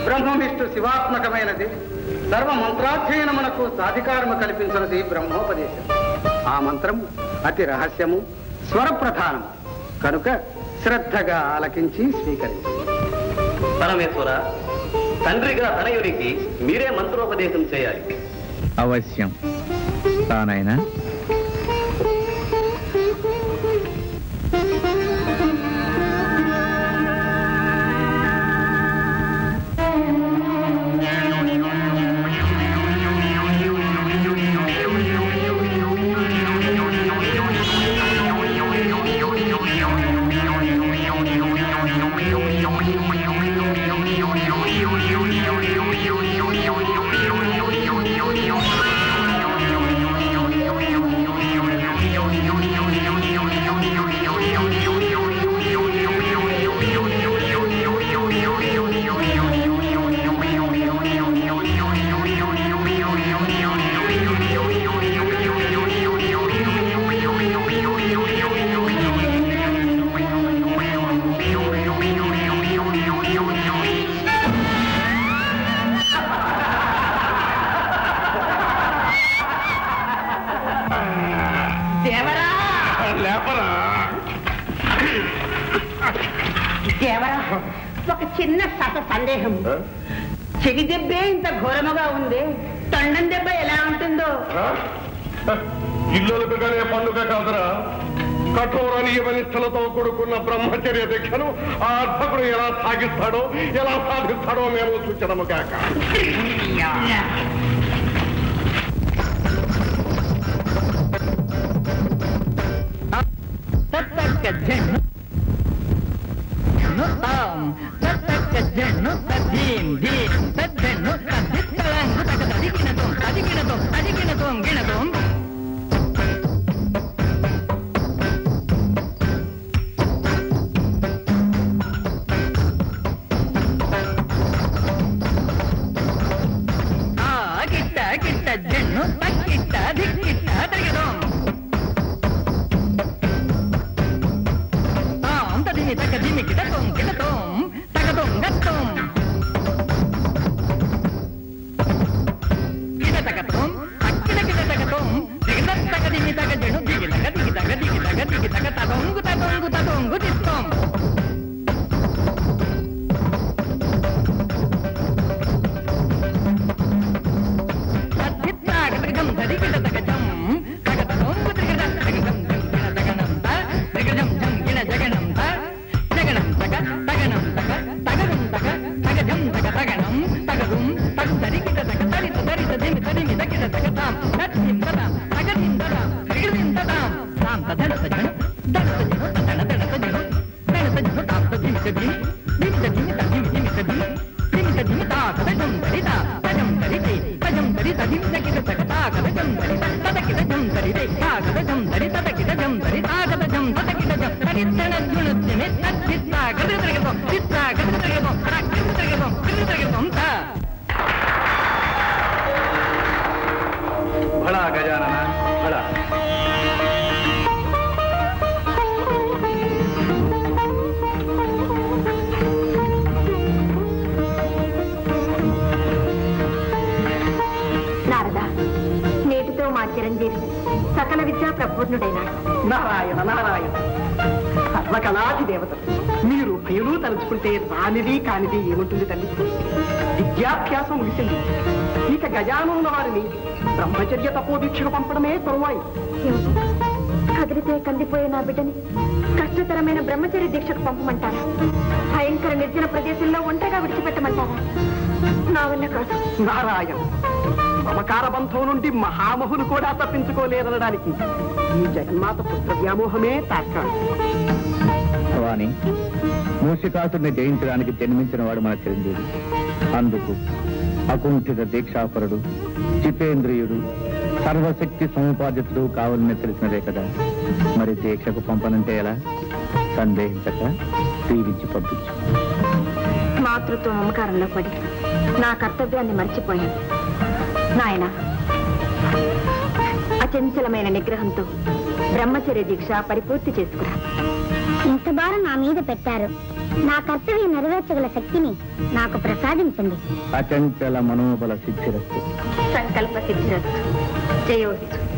బ్రహ్మవిష్ణు శివాత్మకమైనది సర్వ మంత్రాధ్యయనమునకు సాధికారము కల్పించినది బ్రహ్మోపదేశం ఆ మంత్రము అతి రహస్యము స్వరప్రధానము కనుక శ్రద్ధగా ఆలకించి స్వీకరించు పరమేశ్వర తండ్రిగా తనయునికి మీరే మంత్రోపదేశం చేయాలి అవశ్యం తానైనా దేవరా దేవరా ఒక చిన్న సత సందేహం చెవి దెబ్బే ఇంత ఘోరముగా ఉంది తొండం దెబ్బ ఎలా ఉంటుందో ఇల్లులకుగానే పండుగ కాదురా కఠోర నియమ నిష్ఠలతో కూడుకున్న బ్రహ్మచర్య దీక్షను ఆ అర్భకుడు ఎలా సాగిస్తాడో ఎలా సాధిస్తాడో మేము సూచనము కాక గిట్ట గిట్ట జన్ను తక్కిట్ట దిక్కిట్ట తగదం తాం తదిమి తగ దిమి కిటతం కిటతం తగదం గత్తం కిట తగతం అక్కిట కిట తగతం దిగద తగ దిమి తగ జను దిగి తగ దిగి తగ దిగి తగ దిగి తగ తదొంగు తదొంగు తదొంగు తిత్తం తద్దిత్తాగతగం ధరిగిట తగజం తగతదొం తగజం తగజం గిణ తగనం త తగజం జం గిణ జగనం త జగనం తగ తగనం తగ తగరం తగ తగజం తగ తగనం తగదుం తగు ధరిగిట తగ తరిత ధరిత దిమి తరిమి తగిట తగతాం తత్తిం తదాం తగదిం తదాం త్రిగిడిం తదాం తాం తదనత జను దనత జను తదన దనత జను దనత జను తాం తదిమి తదిమి దిమి తదిమి తదిమి దిమి తదిమి దిమి తదిమి తా కదజం దరిత తజం దరితే తజం దరి తదిం తగిట తగతా కదజం దరిత తదకిట జం దరితే తా కదజం దరి తదకిట జం దరి తా కదజం తదకిట జం తరిత్తన గుణత్తిని తచ్చిత్తా గదిరి తిరగతం చిత్తా గదిరి తిరగతం గదిరి తిరగతం గదిరి తిరగతం తా భళా గజానన భళా నారద నేటితో మా చిరంజీవి సకల విద్యా ప్రపూర్ణుడైనాడు నారాయణ నారాయణ సర్వకళాది దేవత మీరు భయలు తలుచుకుంటే రానిది కానిది ఏముంటుంది తల్లి విద్యాభ్యాసం ముగిసింది ఇక గజానున్న వారిని బ్రహ్మచర్య తపోదీక్షకు పంపడమే తరువాయి ఏమిటి? కదిలితే కందిపోయే నా బిడ్డని కష్టతరమైన బ్రహ్మచర్య దీక్షకు పంపమంటారా భయంకర నిర్జన ప్రదేశంలో ఒంటరిగా విడిచిపెట్టమంటారా నా వల్ల కాదు నారాయణ మమకార బంధం నుండి మహామహులు కూడా తప్పించుకోలేదనడానికి ఈ జగన్మాత పుత్ర వ్యామోహమే తార్కాణం వాణి మూషికాసుని జయించడానికి జన్మించిన వాడు మన చిరంజీవి అందుకు అకుంఠిత దీక్షాపరుడు జితేంద్రియుడు సర్వశక్తి సముపాదితుడు కావాలని తెలిసినదే కదా మరి దీక్షకు పంపనంటే ఎలా సందేహించక దీవించి పంపించు మాతృత్వ మమకారంలో పడి నా కర్తవ్యాన్ని మర్చిపోయాను నాయన అచంచలమైన నిగ్రహంతో బ్రహ్మచర్య దీక్ష పరిపూర్తి చేసుకురా ఇంత భారం నా మీద పెట్టారు నా కర్తవ్యం నెరవేర్చగల శక్తిని నాకు ప్రసాదించండి అచంచల మనోబల సిద్ధిరస్తు సంకల్ప సిద్ధిరస్తు జయోస్తు